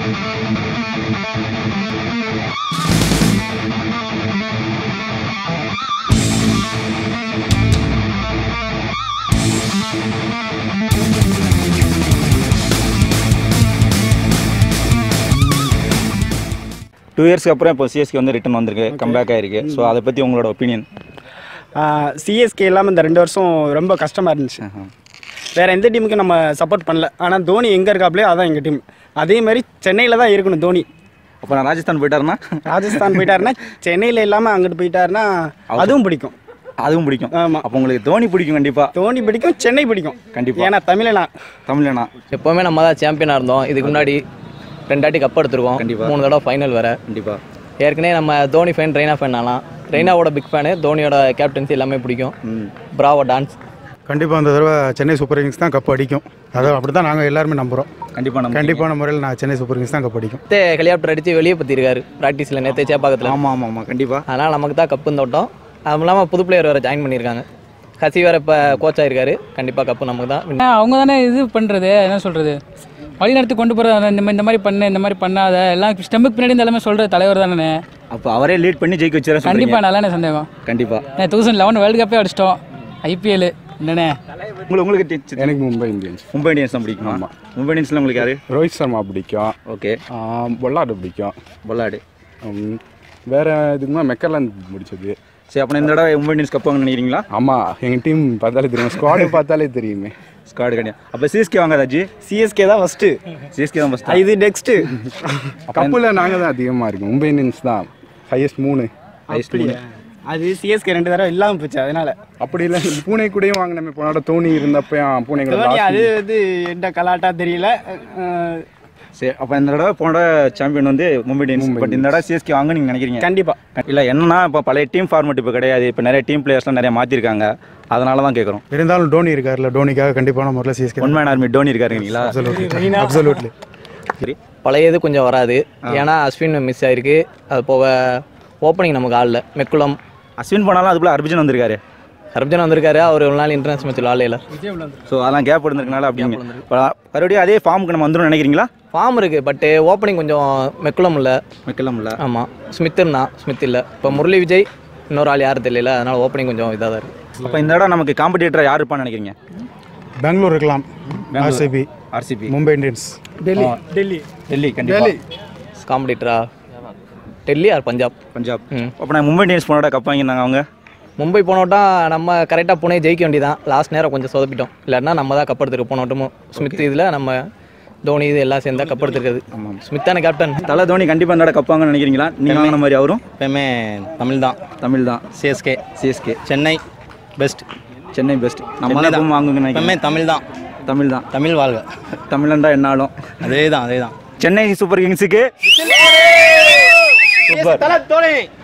Two இயர்ஸ்க்கு அப்புறம் இப்போ சிஎஸ்கே வந்து ரிட்டன் வந்திருக்கு கம்பேக் ஆயிருக்கு ஸோ அதை பற்றி உங்களோட ஒப்பீனியன் சிஎஸ்கே இல்லாமல் இந்த ரெண்டு வருஷம் ரொம்ப கஷ்டமாக இருந்துச்சு வேற எந்த டீமுக்கும் நம்ம சப்போர்ட் பண்ணல ஆனால் தோனி எங்கே இருக்காப்லையோ அதான் எங்கள் டீம் அதே மாதிரி சென்னையில் தான் இருக்கணும் தோனி அப்போ நான் ராஜஸ்தான் போயிட்டாருன்னா ராஜஸ்தான் போயிட்டாருன்னா சென்னையில் இல்லாமல் அங்கிட்டு போயிட்டாருன்னா அதுவும் பிடிக்கும் அதுவும் பிடிக்கும் ஆமா. அப்போ உங்களுக்கு தோனி பிடிக்கும் கண்டிப்பாக தோனி பிடிக்கும் சென்னை பிடிக்கும் கண்டிப்பா. ஏன்னா தமிழனா தமிழனா எப்போவுமே நம்ம தான் சாம்பியனாக இருந்தோம் இதுக்கு முன்னாடி ரெண்டாட்டி கப் எடுத்திருக்கோம் கண்டிப்பா. மூணு தடவை ஃபைனல் வேற கண்டிப்பாக ஏற்கனவே நம்ம தோனி ஃபேன் ரெய்னா ஃபேன் ஆகலாம் ரெய்னாவோட பிக் ஃபேனு தோனியோட கேப்டன்சி எல்லாமே பிடிக்கும் ம் பிராவோ டான்ஸ் கண்டிப்பாக இந்த தடவை சென்னை சூப்பர் கிங்ஸ் தான் கப் அடிக்கும் அதான் அப்படி தான் நாங்கள் எல்லாருமே நம்புகிறோம் கண்டிப்பாக நம்ம கண்டிப்பான முறையில் நான் சென்னை சூப்பர் கிங்ஸ் தான் கப் அடிக்கும் நேற்று ஹெலிகாப்டர் அடித்து வெளியே பற்றிருக்காரு ப்ராக்டிஸில் நேற்று சேப்பாக்கத்தில் ஆமாம் ஆமாம் ஆமாம் கண்டிப்பாக அதனால் நமக்கு தான் கப்பு தோட்டம் அதுவும் இல்லாமல் புது பிளேயர் வேறு ஜாயின் பண்ணியிருக்காங்க ஹசி வேறு இப்போ கோச் ஆயிருக்காரு கண்டிப்பாக கப்பு நமக்கு தான் win. அவங்க தானே இது பண்ணுறது என்ன சொல்கிறது வழி நடத்தி கொண்டு போகிறது இந்த மாதிரி இந்த மாதிரி பண்ணு இந்த மாதிரி பண்ணாத எல்லாம் ஸ்டெம்புக்கு பின்னாடி இந்த எல்லாமே சொல்கிற தலைவர் தானே அப்போ அவரே லீட் பண்ணி ஜெயிக்க வச்சுற கண்டிப்பாக நல்லானே சந்தேகம் கண்டிப்பாக தௌசண்ட் லெவன் வேர்ல்டு கப்பே அடிச்சிட்டோம் ஐபிஎல் என்னண்ணே உங்களுக்கு உங்களுக்கு டி- எனக்கு மும்பை இந்தியன்ஸ் மும்பை இந்தியன்ஸ் தான் பிடிக்குமா மும்பை இந்தியன்ஸில் உங்களுக்கு யாரு ரோஹித் சர்மா பிடிக்கும் ஓகே ஆம், பொல்லாடு பிடிக்கும் பொல்லாடு உம், வேற இதுக்குமா மெக்கர்லாந்து பிடிச்சது சரி அப்போ இந்த தடவை மும்பை இந்தியன்ஸ் கப் வாங்க நினைக்கிறீங்களா ஆமாம் எங்கள் டீம் பார்த்தாலே தெரியும் ஸ்குவாடு பார்த்தாலே தெரியுமே ஸ்காடு கண்டிப்பா அப்போ சிஎஸ்கே வாங்க ராஜி சிஎஸ்கே தான் ஃபஸ்ட்டு சிஎஸ்கே தான் ஃபஸ்ட் இது நெக்ஸ்ட்டு கப்பில் நாங்கள் தான் அதிகமாக இருக்கோம் மும்பை இந்தியன்ஸ் தான் ஹையஸ்ட் மூணு அது சிஎஸ்கே ரெண்டு தடவை இல்லாமல் போச்சு அதனால அப்படி இல்லை பூனை கூடயும் வாங்கினமே போனோட தோனி இருந்தப்பயும் பூனை கூட தோனி last அது வந்து என்ன கலாட்டா தெரியல அஹ், சரி அப்போ இந்த தடவை போன சாம்பியன் வந்து மும்பை இந்தியன்ஸ் பட் இந்த தடவை சிஎஸ்கே வாங்க நீங்கள் நினைக்கிறீங்க கண்டிப்பா இல்லை என்னன்னா இப்போ பழைய டீம் ஃபார்மேட் இப்போ கிடையாது இப்போ நிறைய டீம் பிளேயர்ஸ்லாம் நிறைய மாற்றிருக்காங்க அதனால தான் கேட்குறோம் இருந்தாலும் டோனி இருக்கார்ல டோனிக்காக கண்டிப்பான முறையில் CSK one man army Dhoni இருக்காருங்களா அப்சல்யூட்லி சரி பழைய இது கொஞ்சம் வராது ஏன்னா அஸ்வின் மிஸ் ஆயிருக்கு அது போக ஓப்பனிங் நமக்கு ஆடல மெக்குளம் அஸ்வின் போனாலும் அதுக்குள்ள அர்ஜுன் வந்திருக்காரு ஹர்பஜன் வந்திருக்காரு அவர் ஒரு நாள் இன்டர்நேஷனல் மேட்ச்சில் ஆடல ஸோ அதெல்லாம் கேப் இருந்திருக்கனால அப்படிங்க இப்போ மறுபடியும் அதே ஃபார்முக்கு நம்ம வந்துடும் நினைக்கிறீங்களா ஃபார்ம் இருக்குது பட்டு ஓப்பனிங் கொஞ்சம் மெக்குளம் இல்லை வைக்கலாம் இல்லை ஆமாம் ஸ்மித் இருந்தான் ஸ்மித் இல்லை இப்போ முரளி விஜய் இன்னொரு ஆள் யாரும் தெரியல அதனால் ஓப்பனிங் கொஞ்சம் இதாக தான் இருக்குது அப்போ இந்த தடவை நமக்கு காம்படிட்டர் யார் இருப்பான்னு நினைக்கிறீங்க பெங்களூர் இருக்கலாம் RCB RCB Mumbai Indians Delhi Delhi Delhi கண்டிப்பாக காம்படிட்டரா டெல்லி ஆர் பஞ்சாப் பஞ்சாப் ம். அப்போ நான் மும்பை இந்தியன்ஸ் போனோட கப் வாங்கியிருந்தாங்க அவங்க மும்பை போனோட்டா நம்ம கரெக்டாக புனே ஜெயிக்க வேண்டியதான் லாஸ்ட் நேரம் கொஞ்சம் சொதப்பிட்டோம் இல்லைன்னா நம்ம தான் கப் எடுத்துருக்கு போனோட்டமும் ஸ்மித் இதில் நம்ம தோனி இது எல்லாம் சேர்ந்தா கப் எடுத்துருக்குது ஸ்மித் தானே கேப்டன் தலை தோனி கண்டிப்பாக இந்த தடவை கப் வாங்கன்னு நினைக்கிறீங்களா நீங்கள் வாங்கின மாதிரி அவரும் எப்பயுமே தமிழ் தான் தமிழ் தான் CSK CSK Chennai best Chennai best நம்ம தான் எப்பவும் வாங்குங்க எப்பயுமே நினைக்கிறேன் தமிழ் தான் தமிழ் தான் தமிழ் வாழ்க தமிழன் தான் என்னாலும் அதே தான் அதே தான் சென்னை சூப்பர் கிங்ஸுக்கு சூப்பர் தலை தோனி